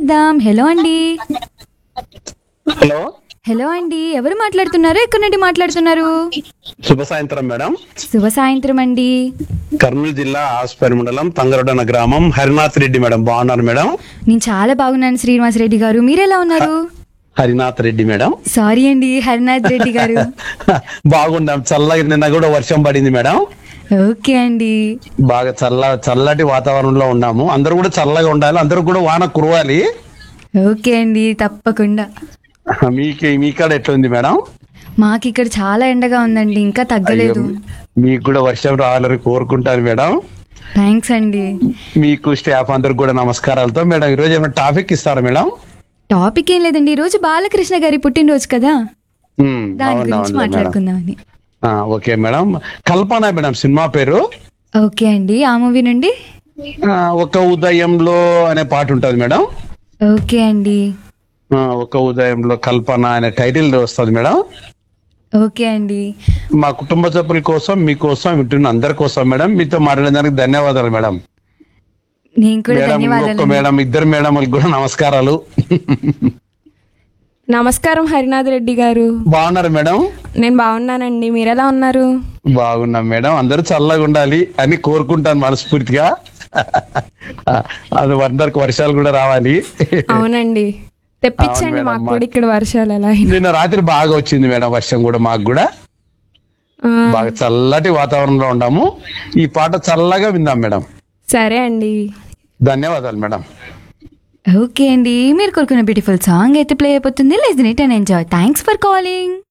మాట్లాడేద్దాం హలో అండి hello hello అండి ఎవరు మాట్లాడుతున్నారు ఎక్కడి నుండి మాట్లాడుతున్నారు శుభ సాయంత్రం మేడం శుభ సాయంత్రం అండి కర్నూలు జిల్లా ఆస్పేరు మండలం తంగరొడన గ్రామం హరినాథ్ రెడ్డి మేడం బాగున్నారు మేడం నేను చాలా బాగున్నాను శ్రీనివాస్ రెడ్డి గారు మీరెలా ఉన్నారు హరినాథ్ రెడ్డి మేడం సారీ అండి హరినాథ్ రెడ్డి గారు బాగున్నాం చల్లగా నిన్న కూడా వర్షం పడింది మేడం ఓకే అండి బాగా చల్ల చల్లటి వాతావరణంలో ఉన్నాము అందరూ కూడా చల్లగా ఉండాలి అందరూ కూడా వాన కురవాలి ఓకే అండి తప్పకుండా మీకు మీకాడ ఎట్లుంది మేడం మాకు ఇక్కడ చాలా ఎండగా ఉందండి ఇంకా తగ్గలేదు మీకు కూడా వర్షం రావాలని కోరుకుంటాను మేడం థ్యాంక్స్ అండి మీకు స్టాఫ్ అందరికి కూడా నమస్కారాలతో మేడం ఈరోజు ఏమైనా టాపిక్ ఇస్తారా మేడం టాపిక్ ఏం లేదండి ఈ రోజు బాలకృష్ణ గారి పుట్టినరోజు కదా ఉమ్, దాని అవును, గురించి అవును మేడం మాట్లాడుకుందామని ఆ, okay madam Kalpana madam cinema పేరు ఓకే అండి ఆ మూవీ నుండి ఆ, ఒక ఉదయంలో అనే పాట ఉంటది మేడం ఓకే అండి ఆ, ఒక ఉదయంలో కల్పన అనే టైటిల్ వస్తుంది మేడం ఓకే అండి మా కుటుంబ సభ్యుల కోసం మీకోసం వింటున్న అందరి కోసం మేడం మీతో మాట్లాడడానికి ధన్యవాదాలు మేడం నేను కూడా మేడం ఇంకొక ధన్యవాదాలు మేడం ఇద్దరు మేడంలకు కూడా నమస్కారాలు నమస్కారం హరినాథ్ రెడ్డి గారు బాగున్నారు మేడం నేను బాగున్నానండి మీరెలా ఉన్నారు బాగున్నాం మేడం అందరూ చల్లగా ఉండాలి అని కోరుకుంటాను మనస్ఫూర్తిగా అది అందరికి వర్షాలు కూడా రావాలి అవునండి తెప్పించండి అవును మేడం, మాకు మా- కూడా ఇక్కడ వర్షాలు ఎలా అయినా నిన్న రాత్రి బాగా వచ్చింది మేడం వర్షం కూడా మాకు కూడా ఆ, బాగా చల్లటి వాతావరణంలో ఉన్నాము ఈ పాట చల్లగా విందాం మేడం సరే అండి ధన్యవాదాలు మేడం ఓకే అండి మీరు కోరుకున్న బ్యూటిఫుల్ సాంగ్ అయితే ప్లే అయిపోతుంది less it and enjoy thanks for calling